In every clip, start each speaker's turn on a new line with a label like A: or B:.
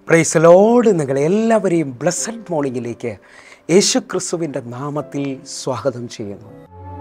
A: പ്രൈസലോട് നിങ്ങളെ എല്ലാവരെയും ബ്ലസ്സഡ് മോർണിംഗിലേക്ക് യേശു ക്രിസ്തുവിൻ്റെ നാമത്തിൽ സ്വാഗതം ചെയ്യുന്നു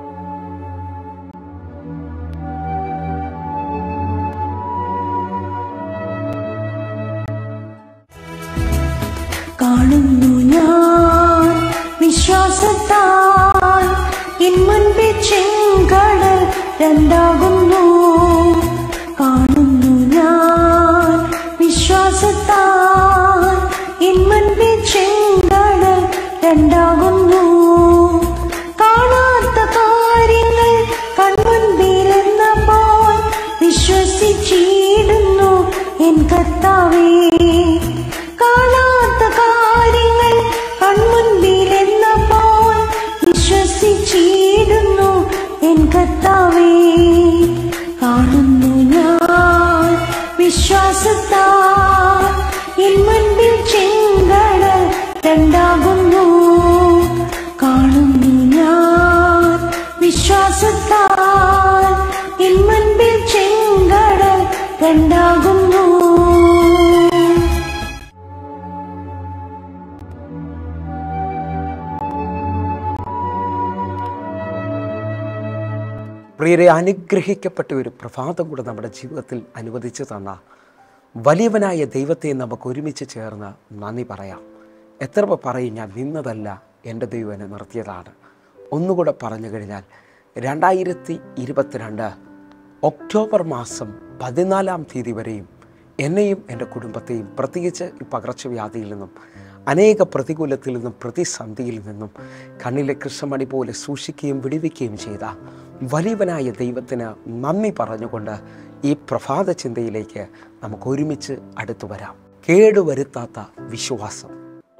B: കാണുന്നു ഞാൻ വിശ്വാസത്താൽ എൻ മുൻപിൽ ചെങ്കടൽ രണ്ടാകുന്നു കാണുന്നു ഞാൻ വിശ്വാസത്താൽ എൻ മുൻപിൽ ചെങ്കടൽ രണ്ടാകുന്നു കാണാത്ത കാര്യങ്ങൾ കൺമുൻപിലെന്നപ്പോൾ വിശ്വസിച്ചിടുന്നു എൻ കർത്താവേ കാണാത്ത കാര്യങ്ങൾ കൺമുൻപിലെന്നപ്പോൾ വിശ്വസിച്ചിടുന്നു എൻ കർത്താവേ കാണുന്നു ഞാൻ വിശ്വാസത്താ എൻ മുൻപിൽ ചെങ്കടൽ രണ്ടാകുന്നു കാണുന്നു ഞാൻ വിശ്വാസത്താൽ എൻ മുൻപിൽ ചെങ്കടൽ രണ്ടാകുന്നു
A: പ്രിയരെ അനുഗ്രഹിക്കപ്പെട്ട ഒരു പ്രഭാതം കൂടെ നമ്മുടെ ജീവിതത്തിൽ അനുവദിച്ചു തന്ന വലിയവനായ ദൈവത്തെ നമുക്ക് ഒരുമിച്ച് ചേർന്ന് നന്ദി പറയാം എത്ര പേർ പറയും ഞാൻ നിന്നതല്ല എൻ്റെ ദൈവം എന്നെ നിർത്തിയതാണ് ഒന്നുകൂടെ പറഞ്ഞു കഴിഞ്ഞാൽ രണ്ടായിരത്തി ഇരുപത്തിരണ്ട് ഒക്ടോബർ മാസം പതിനാലാം തീയതി വരെയും എന്നെയും എൻ്റെ കുടുംബത്തെയും പ്രത്യേകിച്ച് ഈ പകർച്ചവ്യാധിയിൽ നിന്നും അനേക പ്രതികൂലത്തിൽ നിന്നും പ്രതിസന്ധിയിൽ നിന്നും കണ്ണിലെ കൃഷ്ണമണി പോലെ സൂക്ഷിക്കുകയും വിടുവിക്കുകയും ചെയ്ത വലിയവനായ ദൈവത്തിന് നന്ദി പറഞ്ഞുകൊണ്ട് ഈ പ്രഭാത ചിന്തയിലേക്ക് നമുക്ക് ഒരുമിച്ച് അടുത്തു വരാം കേടുവരുത്താത്ത വിശ്വാസം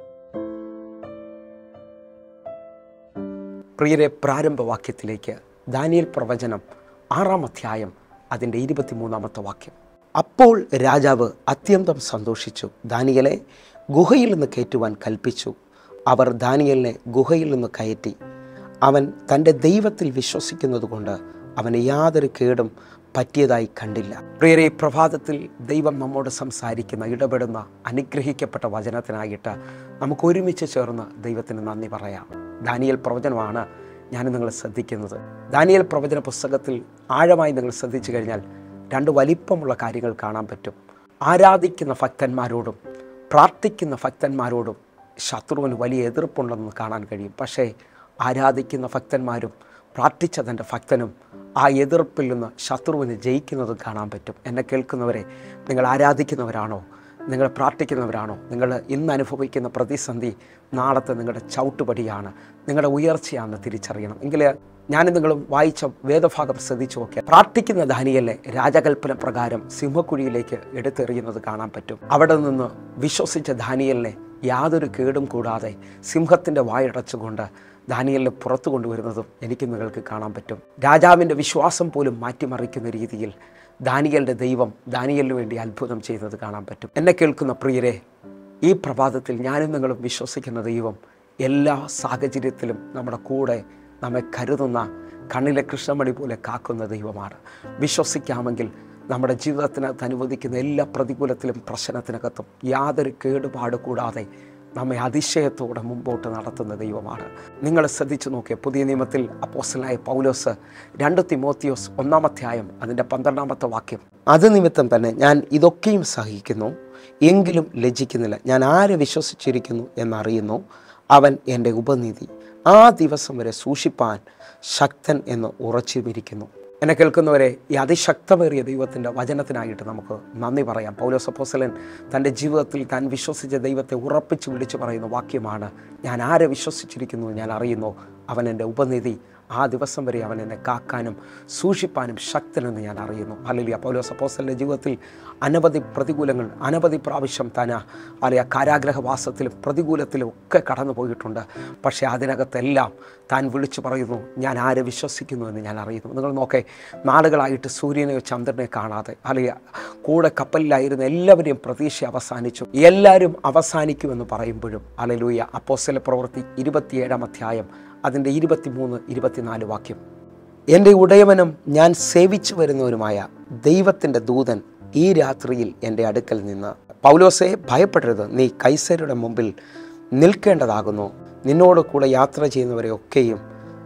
A: പ്രിയരെ പ്രാരംഭവാക്യത്തിലേക്ക് ദാനിയൽ പ്രവചനം ആറാം അധ്യായം അതിൻ്റെ ഇരുപത്തിമൂന്നാമത്തെ വാക്യം അപ്പോൾ രാജാവ് അത്യന്തം സന്തോഷിച്ചു ദാനിയലെ ഗുഹയിൽ നിന്ന് കയറ്റുവാൻ കൽപ്പിച്ചു അവർ ദാനിയലിനെ ഗുഹയിൽ നിന്ന് കയറ്റി അവൻ തൻ്റെ ദൈവത്തിൽ വിശ്വസിക്കുന്നത് കൊണ്ട് അവന് യാതൊരു കേടും പറ്റിയതായി കണ്ടില്ല പ്രിയരെ ഈ പ്രഭാതത്തിൽ ദൈവം നമ്മോട് സംസാരിക്കുന്ന ഇടപെടുന്ന അനുഗ്രഹിക്കപ്പെട്ട വചനത്തിനായിട്ട് നമുക്ക് ഒരുമിച്ച് ചേർന്ന് ദൈവത്തിന് നന്ദി പറയാം ദാനിയൽ പ്രവചനമാണ് ഞാൻ നിങ്ങൾ ശ്രദ്ധിക്കുന്നത് ദാനിയൽ പ്രവചന പുസ്തകത്തിൽ ആഴമായി നിങ്ങൾ ശ്രദ്ധിച്ചു കഴിഞ്ഞാൽ രണ്ട് വലിപ്പമുള്ള കാര്യങ്ങൾ കാണാൻ പറ്റും ആരാധിക്കുന്ന ഭക്തന്മാരോടും പ്രാർത്ഥിക്കുന്ന ഭക്തന്മാരോടും ശത്രുവിന് വലിയ എതിർപ്പുണ്ടെന്ന് കാണാൻ കഴിയും പക്ഷേ ആരാധിക്കുന്ന ഭക്തന്മാരും പ്രാർത്ഥിച്ച തൻ്റെ ഭക്തനും ആ എതിർപ്പിൽ നിന്ന് ശത്രുവിന് ജയിക്കുന്നതും കാണാൻ പറ്റും എന്നെ കേൾക്കുന്നവരെ നിങ്ങൾ ആരാധിക്കുന്നവരാണോ നിങ്ങൾ പ്രാർത്ഥിക്കുന്നവരാണോ നിങ്ങൾ ഇന്ന് അനുഭവിക്കുന്ന പ്രതിസന്ധി നാളത്തെ നിങ്ങളുടെ ചവിട്ടുപടിയാണ് നിങ്ങളുടെ ഉയർച്ചയാണെന്ന് തിരിച്ചറിയണം എങ്കിൽ ഞാൻ നിങ്ങളും വായിച്ച വേദഭാഗം ശ്രദ്ധിച്ചു നോക്കിയാൽ പ്രാർത്ഥിക്കുന്ന ദാനിയലെ രാജകൽപ്പന പ്രകാരം സിംഹക്കുഴിയിലേക്ക് എടുത്തെറിയുന്നത് കാണാൻ പറ്റും അവിടെ നിന്ന് വിശ്വസിച്ച ദാനിയലിനെ യാതൊരു കേടും കൂടാതെ സിംഹത്തിൻ്റെ വായടച്ചുകൊണ്ട് ദാനിയലിനെ പുറത്തു കൊണ്ടുവരുന്നതും എനിക്ക് നിങ്ങൾക്ക് കാണാൻ പറ്റും രാജാവിൻ്റെ വിശ്വാസം പോലും മാറ്റിമറിക്കുന്ന രീതിയിൽ ദാനിയലിൻ്റെ ദൈവം ദാനിയലിന് വേണ്ടി അത്ഭുതം ചെയ്യുന്നത് കാണാൻ പറ്റും എന്നെ കേൾക്കുന്ന പ്രിയരെ ഈ പ്രഭാതത്തിൽ ഞാനും നിങ്ങളും വിശ്വസിക്കുന്ന ദൈവം എല്ലാ സാഹചര്യത്തിലും നമ്മുടെ കൂടെ നമ്മെ കരുതുന്ന കണ്ണിലെ കൃഷ്ണമണി പോലെ കാക്കുന്ന ദൈവമാണ് വിശ്വസിക്കാമെങ്കിൽ നമ്മുടെ ജീവിതത്തിനകത്ത് അനുവദിക്കുന്ന എല്ലാ പ്രതികൂലത്തിലും പ്രശ്നത്തിനകത്തും യാതൊരു കേടുപാട് കൂടാതെ നമ്മെ അതിശയത്തോടെ മുമ്പോട്ട് നടത്തുന്ന ദൈവമാണ് നിങ്ങൾ ശ്രദ്ധിച്ചു നോക്കിയ പുതിയ നിയമത്തിൽ അപ്പോസ്റ്റലായ പൗലോസ് രണ്ട് തിമോത്തിയോസ് ഒന്നാമധ്യായം അതിൻ്റെ പന്ത്രണ്ടാമത്തെ വാക്യം അത് നിമിത്തം തന്നെ ഞാൻ ഇതൊക്കെയും സഹിക്കുന്നു എങ്കിലും ലജ്ജിക്കുന്നില്ല ഞാൻ ആരെ വിശ്വസിച്ചിരിക്കുന്നു എന്നറിയുന്നു അവൻ എൻ്റെ ഉപനിധി ആ ദിവസം വരെ സൂക്ഷിപ്പാൻ ശക്തൻ എന്ന് ഉറച്ചുമിരിക്കുന്നു എന്നെ കേൾക്കുന്നവരെ ഈ അതിശക്തമേറിയ ദൈവത്തിൻ്റെ വചനത്തിനായിട്ട് നമുക്ക് നന്ദി പറയാം പൗലോസ് അപ്പോസലൻ തൻ്റെ ജീവിതത്തിൽ താൻ വിശ്വസിച്ച ദൈവത്തെ ഉറപ്പിച്ച് വിളിച്ചു പറയുന്ന വാക്യമാണ് ഞാൻ ആരെ വിശ്വസിച്ചിരിക്കുന്നു ഞാൻ അറിയുന്നു അവൻ എൻ്റെ ഉപനിധി ആ ദിവസം വരെ അവൻ എന്നെ കാക്കാനും സൂക്ഷിപ്പാനും ശക്തനെന്ന് ഞാൻ അറിയുന്നു അല്ലെങ്കിൽ പൗലോസ് അപ്പോസലിൻ്റെ ജീവിതത്തിൽ അനവധി പ്രതികൂലങ്ങൾ അനവധി പ്രാവശ്യം താൻ അല്ലെങ്കിൽ കാരാഗ്രഹവാസത്തിലും പ്രതികൂലത്തിലും ഒക്കെ കടന്നു പോയിട്ടുണ്ട് പക്ഷേ അതിനകത്തെല്ലാം താൻ വിളിച്ചു പറയുന്നു ഞാൻ ആരെ വിശ്വസിക്കുന്നു എന്ന് ഞാൻ അറിയുന്നു നിങ്ങൾ നോക്കേ നാളുകളായിട്ട് സൂര്യനെയോ ചന്ദ്രനെയോ കാണാതെ അല്ലെങ്കിൽ കൂടെ കപ്പലിലായിരുന്ന എല്ലാവരെയും പ്രതീക്ഷ അവസാനിച്ചു എല്ലാവരും അവസാനിക്കുമെന്ന് പറയുമ്പോഴും അലലൂയ അപ്പോസ്തല പ്രവൃത്തി ഇരുപത്തിയേഴാം അധ്യായം അതിൻ്റെ ഇരുപത്തിമൂന്ന് ഇരുപത്തിനാല് വാക്യം എൻ്റെ ഉടയവനും ഞാൻ സേവിച്ചു വരുന്നവരുമായ ദൈവത്തിൻ്റെ ദൂതൻ ഈ രാത്രിയിൽ എൻ്റെ അടുക്കൽ നിന്ന് പൗലോസെ ഭയപ്പെടരുത് നീ കൈസരുടെ മുമ്പിൽ നിൽക്കേണ്ടതാകുന്നു നിന്നോട് കൂടെ യാത്ര ചെയ്യുന്നവരെ ഒക്കെയും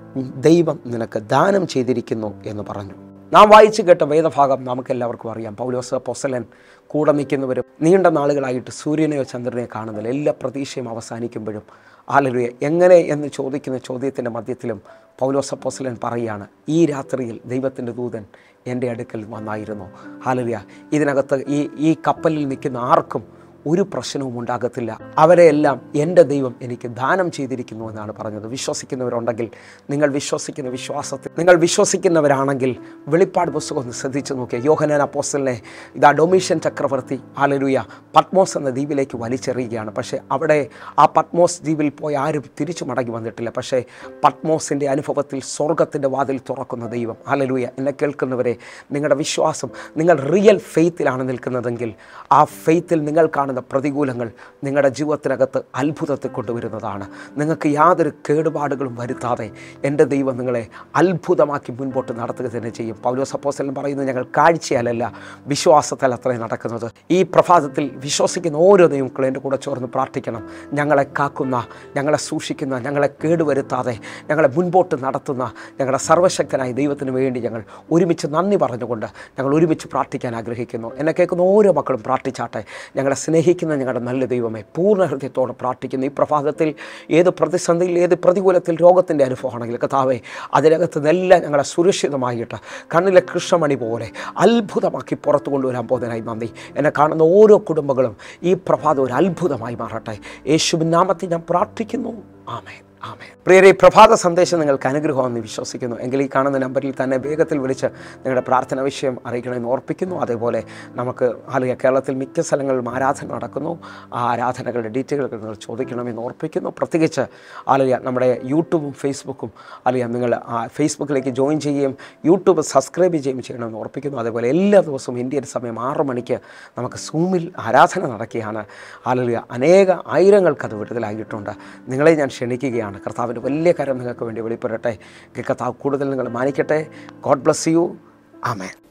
A: ദൈവം നിനക്ക് ദാനം ചെയ്തിരിക്കുന്നു എന്ന് പറഞ്ഞു നാം വായിച്ചു കേട്ട വേദഭാഗം നമുക്കെല്ലാവർക്കും അറിയാം പൗലോസ് പൊസലൻ കൂടെ നിൽക്കുന്നവരും നീണ്ട നാളുകളായിട്ട് സൂര്യനെയോ ചന്ദ്രനെയോ കാണുന്നില്ല എല്ലാ പ്രതീക്ഷയും അവസാനിക്കുമ്പോഴും ആലലുയ എങ്ങനെ എന്ന് ചോദിക്കുന്ന ചോദ്യത്തിൻ്റെ മധ്യത്തിലും പൗലോസ് പൊസലൻ പറയുകയാണ് ഈ രാത്രിയിൽ ദൈവത്തിൻ്റെ ദൂതൻ എൻ്റെ അടുക്കൽ വന്നായിരുന്നു ഹാലലുയ ഇതിനകത്ത് ഈ ഈ കപ്പലിൽ നിൽക്കുന്ന ആർക്കും ഒരു പ്രശ്നവും ഉണ്ടാകത്തില്ല അവരെയെല്ലാം എൻ്റെ ദൈവം എനിക്ക് ദാനം ചെയ്തിരിക്കുന്നു എന്നാണ് പറഞ്ഞത് വിശ്വസിക്കുന്നവരുണ്ടെങ്കിൽ നിങ്ങൾ വിശ്വസിക്കുന്ന വിശ്വാസത്തിൽ നിങ്ങൾ വിശ്വസിക്കുന്നവരാണെങ്കിൽ വെളിപ്പാട് പുസ്തകം ഒന്ന് ശ്രദ്ധിച്ചു നോക്കിയ യോഹനാൻ അപ്പോസ്റ്റലിനെ ഇതാ ഡൊമീഷ്യൻ ചക്രവർത്തി ആലരുയ പത്മോസ് എന്ന ദ്വീപിലേക്ക് വലിച്ചെറിയുകയാണ് പക്ഷേ അവിടെ ആ പത്മോസ് ദ്വീപിൽ പോയി ആരും തിരിച്ചു മടങ്ങി വന്നിട്ടില്ല പക്ഷേ പത്മോസിൻ്റെ അനുഭവത്തിൽ സ്വർഗത്തിൻ്റെ വാതിൽ തുറക്കുന്ന ദൈവം ആലരുയ എന്നെ കേൾക്കുന്നവരെ നിങ്ങളുടെ വിശ്വാസം നിങ്ങൾ റിയൽ ഫെയ്ത്തിലാണ് നിൽക്കുന്നതെങ്കിൽ ആ ഫെയ്ത്തിൽ നിങ്ങൾ കാണുന്ന പ്രതികൂലങ്ങൾ നിങ്ങളുടെ ജീവിതത്തിനകത്ത് അത്ഭുതത്തെ കൊണ്ടുവരുന്നതാണ് നിങ്ങൾക്ക് യാതൊരു കേടുപാടുകളും വരുത്താതെ എൻ്റെ ദൈവം നിങ്ങളെ അത്ഭുതമാക്കി മുൻപോട്ട് നടത്തുക തന്നെ ചെയ്യും പൗലോസ് അപ്പോസ്തലൻ പറയുന്നത് ഞങ്ങൾ കാഴ്ചയാലല്ല വിശ്വാസത്താൽ അത്രയും നടക്കുന്നത് ഈ പ്രഭാതത്തിൽ വിശ്വസിക്കുന്ന ഓരോ ദൈവങ്ങളും എൻ്റെ കൂടെ ചേർന്ന് പ്രാർത്ഥിക്കണം ഞങ്ങളെ കാക്കുന്ന ഞങ്ങളെ സൂക്ഷിക്കുന്ന ഞങ്ങളെ കേടുവരുത്താതെ ഞങ്ങളെ മുൻപോട്ട് നടത്തുന്ന ഞങ്ങളുടെ സർവശക്തനായ ദൈവത്തിന് വേണ്ടി ഞങ്ങൾ ഒരുമിച്ച് നന്ദി പറഞ്ഞുകൊണ്ട് ഞങ്ങൾ ഒരുമിച്ച് പ്രാർത്ഥിക്കാൻ ആഗ്രഹിക്കുന്നു എന്നെ കേൾക്കുന്ന ഓരോ മക്കളും പ്രാർത്ഥിച്ചാട്ടെ ഞങ്ങളെ സ്നേഹിക്കുന്ന ഞങ്ങളുടെ നല്ല ദൈവമേ പൂർണ്ണ ഹൃദയത്തോടെ പ്രാർത്ഥിക്കുന്നു ഈ പ്രഭാതത്തിൽ ഏത് പ്രതിസന്ധിയിൽ ഏത് പ്രതികൂലത്തിൽ രോഗത്തിൻ്റെ അനുഭവമാണെങ്കിൽ കഥാവേ അതിനകത്ത് നിന്നെല്ലാം ഞങ്ങളെ സുരക്ഷിതമായിട്ട് കണ്ണിലെ കൃഷ്ണമണി പോലെ അത്ഭുതമാക്കി പുറത്തു കൊണ്ടുവരാൻ പോകുന്നതിനായി നന്ദി എന്നെ കാണുന്ന ഓരോ കുടുംബങ്ങളും ഈ പ്രഭാതം ഒരു അത്ഭുതമായി മാറട്ടെ യേശുവിൻ നാമത്തിൽ ഞാൻ പ്രാർത്ഥിക്കുന്നു ആമേൻ ആമേൻ പ്രിയരെ ഈ പ്രഭാത സന്ദേശം നിങ്ങൾക്ക് അനുഗ്രഹമെന്ന് വിശ്വസിക്കുന്നു എങ്കിൽ ഈ കാണുന്ന നമ്പറിൽ തന്നെ വേഗത്തിൽ വിളിച്ച് നിങ്ങളുടെ പ്രാർത്ഥന വിഷയം അറിയിക്കണമെന്ന് ഓർപ്പിക്കുന്നു അതേപോലെ നമുക്ക് അല്ലെങ്കിൽ കേരളത്തിൽ മിക്ക സ്ഥലങ്ങളിലും ആരാധന നടക്കുന്നു ആ ആരാധനകളുടെ ഡീറ്റെയിലുകൾ നിങ്ങൾ ചോദിക്കണമെന്ന് ഓർപ്പിക്കുന്നു പ്രത്യേകിച്ച് അല്ലെങ്കിൽ നമ്മുടെ യൂട്യൂബും ഫേസ്ബുക്കും അല്ലെങ്കിൽ നിങ്ങൾ ആ ഫേസ്ബുക്കിലേക്ക് ജോയിൻ ചെയ്യുകയും യൂട്യൂബ് സബ്സ്ക്രൈബ് ചെയ്യുകയും ചെയ്യണമെന്ന് ഓർപ്പിക്കുന്നു അതേപോലെ എല്ലാ ദിവസവും ഇന്ത്യൻ സമയം ആറ് മണിക്ക് നമുക്ക് സൂമിൽ ആരാധന നടക്കുകയാണ് അല്ലെങ്കിൽ അനേക ആയിരങ്ങൾക്ക് അത് വിടുതലായിട്ടുണ്ട് നിങ്ങളെ ഞാൻ ക്ഷണിക്കുകയാണ് കർത്താവിൻ്റെ വലിയ കാര്യം നിങ്ങൾക്ക് വേണ്ടി വെളിപ്പെടട്ടെ കർത്താവ് കൂടുതൽ നിങ്ങൾ മാനിക്കട്ടെ ഗോഡ് ബ്ലസ് യു ആമേൻ